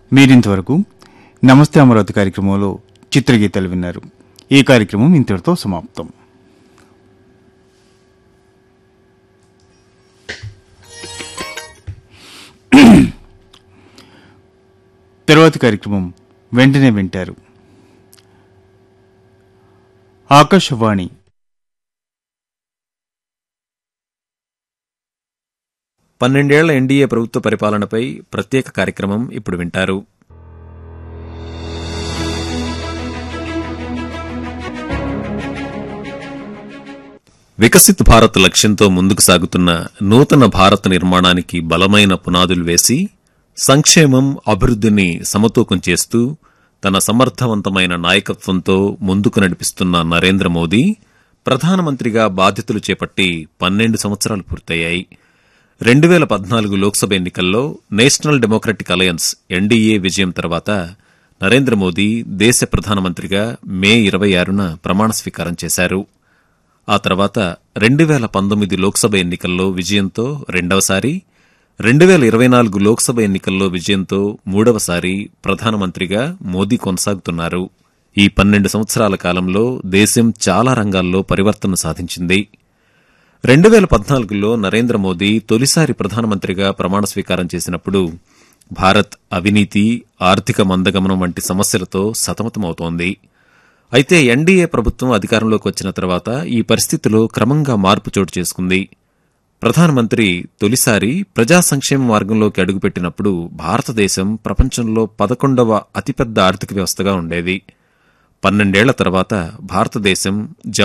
మీరింతవరకు నమస్తే అమరావతి కార్యక్రమంలో చిత్రగీతాలు విన్నారు ఈ కార్యక్రమం ఇంతటితో సమాప్తం తరువాతి కార్యక్రమం వెంటనే వింటారు ఆకాశవాణి పన్నెండేళ్ల ఎన్డీఏ ప్రభుత్వ పరిపాలనపై ప్రత్యేక కార్యక్రమం ఇప్పుడు వింటారు వికసిత్ భారత్ లక్ష్యంతో ముందుకు సాగుతున్న నూతన భారత నిర్మాణానికి బలమైన పునాదులు వేసి సంక్షేమం అభివృద్ధిని సమతూకం చేస్తూ తన సమర్థవంతమైన నాయకత్వంతో ముందుకు నడిపిస్తున్న నరేంద్ర మోదీ ప్రధానమంత్రిగా బాధ్యతలు చేపట్టి పన్నెండు సంవత్సరాలు పూర్తయ్యాయి రెండు వేల పద్నాలుగు లోక్సభ ఎన్నికల్లో నేషనల్ డెమోక్రటిక్ అలయన్స్ ఎన్డీఏ విజయం తర్వాత నరేంద్ర మోదీ దేశ ప్రధానమంత్రిగా మే ఇరవై ఆరున ప్రమాణ స్వీకారం చేశారు ఆ తర్వాత రెండు వేల పంతొమ్మిది లోక్సభ ఎన్నికల్లో విజయంతో రెండవసారి రెండు వేల ఇరవై నాలుగు లోక్సభ ఎన్నికల్లో విజయంతో మూడవసారి ప్రధానమంత్రిగా మోదీ కొనసాగుతున్నారు ఈ పన్నెండు సంవత్సరాల కాలంలో దేశం చాలా రంగాల్లో పరివర్తన సాధించింది రెండు వేల పద్నాలుగులో నరేంద్ర మోదీ తొలిసారి ప్రధానమంత్రిగా ప్రమాణ స్వీకారం చేసినప్పుడు భారత్ అవినీతి ఆర్థిక మందగమనం వంటి సమస్యలతో సతమతమవుతోంది అయితే ఎన్డీఏ ప్రభుత్వం అధికారంలోకి వచ్చిన తర్వాత ఈ పరిస్థితిలో క్రమంగా మార్పు చోటు చేసుకుంది ప్రధానమంత్రి తొలిసారి ప్రజా సంక్షేమ మార్గంలోకి అడుగుపెట్టినప్పుడు భారతదేశం ప్రపంచంలో పదకొండవ అతిపెద్ద ఆర్థిక వ్యవస్థగా ఉండేది పన్నెండేళ్ల తర్వాత భారతదేశం